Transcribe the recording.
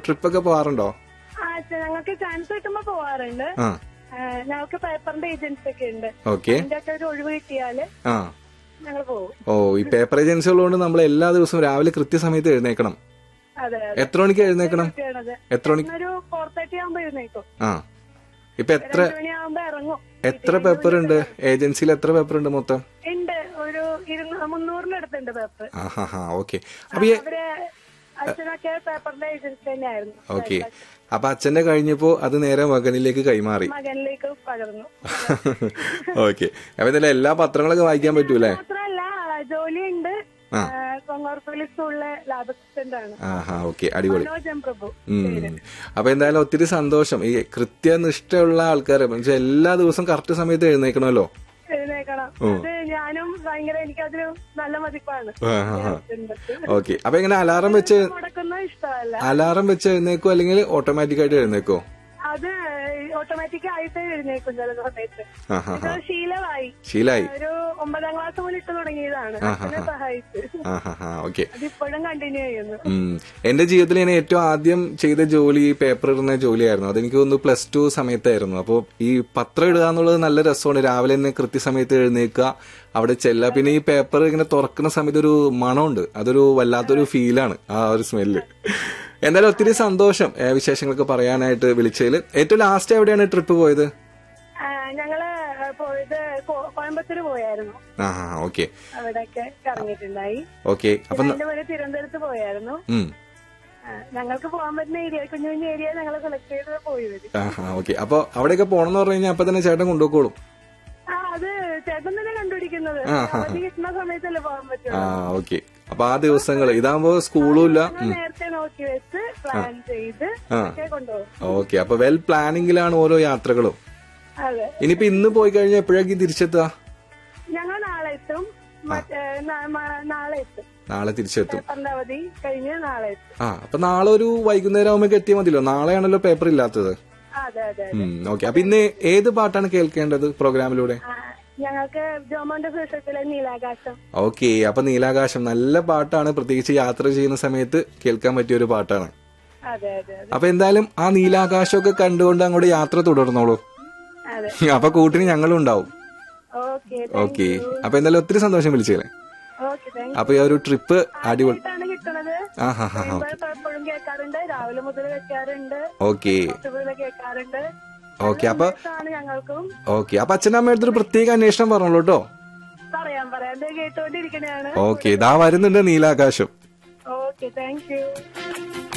ട്രിപ്പൊക്കെ പോവാറുണ്ടോ ആ ച- ഞങ്ങൾക്ക് ചാൻസ് കിട്ടുമ്പോ പോവാറുണ്ട് ആ ആ, ഞങ്ങൾക്ക് പേപ്പറിന്റെ ഏജൻസി ഒക്കെ ഉണ്ട് ഓക്കെ അതിന്റെ ഒക്കെ ഒരു ഒഴിവ് കിട്ടിയാല് ആ ഞങ്ങൾ പോകും ഓ ഈ പേപ്പർ ഏജൻസി ഉള്ളതുകൊണ്ട് നമ്മൾ എല്ലാ ദിവസവും രാവിലെ കൃത്യസമയത്ത് എഴുന്നേക്കണം അതെ അതെ എത്ര മണിക്ക് എഴുന്നേക്കണം കുട്ടിയാണത് എത്ര മണിക്ക് ഒരു ഫോർ തേർട്ടി ആകുമ്പോ എഴുന്നേക്കും ആ ഇപ്പൊ എത്ര രണ്ടു മണിയാകുമ്പോ ഇറങ്ങും എത്ര പേപ്പർ ഉണ്ട് ഏജൻസിയിൽ എത്ര പേപ്പർ ഉണ്ട് മൊത്തം ഉണ്ട് ഒരു ഇരുന്നൂ മുന്നൂറിനടുത്തുണ്ട് പേപ്പർ ആ ഹാ ഹാ ഓക്കെ അപ്പൊ ഈ അവര് അച്ഛനൊക്കെ പേപ്പറിന്റെ ഏജൻസി തന്നെയായിരുന്നു ഓക്കെ അപ്പൊ അച്ഛന്റെ കഴിഞ്ഞപ്പോ അത് നേരെ മകനിലേക്ക് കൈമാറി മകനിലേക്ക് പകർന്നു ഓക്കെ അപ്പൊ ഇതിലെ എല്ലാ പത്രങ്ങളൊക്കെ വായിക്കാൻ പറ്റൂലേ മാത്രല്ല ജോലിയുണ്ട് ആ. കൊങ്ങോർപ്പള്ളി സ്കൂളിലെ ലാബ് അസിസ്റ്റന്റ് ആണ് ആ ഹാ ഓക്കെ അടിപൊളി മനോജൻ പ്രഭു ഉം. അപ്പൊ എന്തായാലും ഒത്തിരി സന്തോഷം ഈ കൃത്യനിഷ്ഠയുള്ള ആൾക്കാരെ എന്നുവെച്ചാൽ എല്ലാ ദിവസവും കറക്റ്റ് സമയത്ത് എഴുന്നേക്കണമല്ലോ എഴുന്നേക്കണം അത് ഞാനും ഭയങ്കര എനിക്കതൊരു നല്ല മതിപ്പാണ് ആ, ആ, ആ. ഓക്കെ അപ്പൊ എങ്ങനെ അലാറം വെച്ച് മുടക്കുന്ന ഇഷ്ടമല്ല അലാറം വെച്ച് എഴുന്നേക്കോ അല്ലെങ്കിൽ ഓട്ടോമാറ്റിക് ആയിട്ട് എഴുന്നേക്കോ അത് ഓട്ടോമാറ്റിക് ആയിട്ട് എഴുന്നേക്കും ചില സമയത്ത് ആ ഹാ ഇത് ശീലമായി ശീലായി ഒരു ഒമ്പതാം ക്ലാസ് മുതൽ ഇട്ട് തുടങ്ങിയതാണ് അച്ഛനെ സഹായിച്ച് ആ ഹാ ഹാ ഓക്കെ അതിപ്പോഴും കണ്ടിന്യൂ ചെയ്യുന്നു ഉം. എന്റെ ജീവിതത്തിൽ ഞാൻ ഏറ്റവും ആദ്യം ചെയ്ത ജോലി പേപ്പർ ഇടുന്ന ജോലിയായിരുന്നു അതെനിക്ക് തോന്നുന്നു പ്ലസ് ടു സമയത്തായിരുന്നു അപ്പോൾ ഈ പത്രം ഇടുക എന്നുള്ളത് നല്ല രസമാണ് രാവിലെ തന്നെ കൃത്യസമയത്ത് എഴുന്നേൽക്കുക അവിടെ ചെല്ലുക പിന്നെ ഈ പേപ്പർ ഇങ്ങനെ തുറക്കുന്ന സമയത്ത് ഒരു മണമുണ്ട് അതൊരു വല്ലാത്തൊരു ഫീലാണ് ആ ഒരു സ്മെല്ല് എന്തായാലും ഒത്തിരി സന്തോഷം ഏ, വിശേഷങ്ങളൊക്കെ പറയാനായിട്ട് വിളിച്ചതിൽ ഏറ്റവും ലാസ്റ്റ് എവിടെയാണ് ട്രിപ്പ് പോയത് ആ, ഞങ്ങള് പോയത് കോ- കോയമ്പത്തൂര് പോയായിരുന്നു ആ ഓക്കെ അവിടെയൊക്കെ കറങ്ങിയിട്ടുണ്ടായി ഓക്കെ അപ്പൊ ന- അതിന്റെ പോലെ തിരുവനന്തപുരത്ത് പോയായിരുന്നു ഉം ആ, ഞങ്ങൾക്ക് പോകാൻ പറ്റുന്ന ഏരിയ കുഞ്ഞു കുഞ്ഞു ഏരിയ ഞങ്ങൾ സെലക്ട് ചെയ്ത് പോയി വരും ആ ഓക്കെ അപ്പൊ അവിടെയൊക്കെ പോകണം എന്ന് പറഞ്ഞു കഴിഞ്ഞാൽ അപ്പൊ തന്നെ ചേട്ടൻ കൊണ്ടുപോയിക്കോളും ആ അത് ചേട്ടൻ തന്നെ കണ്ടുപിടിക്കുന്നത് ആ, ആ. അവധി കിട്ടുന്ന സമയത്തല്ലേ പോകാൻ ആ പറ്റുള്ളൂ ഓക്കെ അപ്പൊ ആ ദിവസങ്ങൾ ഇതാകുമ്പോ സ്കൂളും ഇല്ല ഞങ്ങൾ നേരത്തെ നോക്കി വെച്ച് പ്ലാൻ ചെയ്ത് ആ. ഒക്കെ കൊണ്ടുപോകും ഓക്കെ അപ്പൊ വെൽ പ്ലാനിങ്ങിലാണ് ഓരോ യാത്രകളും അതെ ഇനിയിപ്പോ ഇന്ന് പോയി കഴിഞ്ഞാൽ എപ്പോഴേക്കും തിരിച്ചെത്തുക ഞങ്ങൾ നാളെ എത്തും മറ്റേ നാ- മ- നാളെ എത്തും നാളെ തിരിച്ചെത്തും പേപ്പറിന്റെ അവധി കഴിഞ്ഞ് നാളെ എത്തും ആ അപ്പൊ നാളെ ഒരു വൈകുന്നേരം ആകുമ്പോ എത്തിയാൽ മതിയല്ലോ നാളെയാണല്ലോ പേപ്പർ ഇല്ലാത്തത് അതെ അതെ ഓക്കെ അപ്പൊ ഇന്ന് ഏത് പാട്ടാണ് കേൾക്കേണ്ടത് പ്രോഗ്രാമിലൂടെ ആ, ഞങ്ങൾക്ക് ജോമോന്റെ ശേഷത്തിലെ നീലാകാശം ഓക്കെ അപ്പൊ നീലാകാശം നല്ല പാട്ടാണ് പ്രത്യേകിച്ച് യാത്ര ചെയ്യുന്ന സമയത്ത് കേൾക്കാൻ പറ്റിയ ഒരു പാട്ടാണ് അതെ അതെ അതെ അപ്പൊ എന്തായാലും ആ നീലാകാശമൊക്കെ കണ്ടുകൊണ്ട് അങ്ങോട്ട് യാത്ര തുടർന്നോളൂ അതെ അപ്പൊ കൂട്ടിന് ഞങ്ങളും ഉണ്ടാവും ഓക്കെ ഓക്കെ അപ്പൊ എന്തായാലും ഒത്തിരി സന്തോഷം വിളിച്ചേലെ ഓക്കെ താങ്ക് അപ്പൊ ഈ ഒരു ട്രിപ്പ് അടിപൊളി ാണ് കിട്ടുന്നത് ആ ഹാ ഹാ ഹാ എപ്പോഴും കേൾക്കാറുണ്ട് രാവിലെ മുതൽ വെക്കാറുണ്ട് ഓക്കെ മുതൽ കേൾക്കാറുണ്ട് ഓക്കെ അപ്പൊ ആണ് ഞങ്ങൾക്കും ഓക്കെ അപ്പൊ അച്ഛൻ്റെ അമ്മയുടെ ഒരു പ്രത്യേക അന്വേഷണം പറഞ്ഞോളൂ കേട്ടോ പറയാം പറയാം ദേ കേട്ടോണ്ടിരിക്കണയാണ് ഓക്കെ ഇതാ വരുന്നുണ്ട് നീലാകാശം ഓക്കെ താങ്ക് യു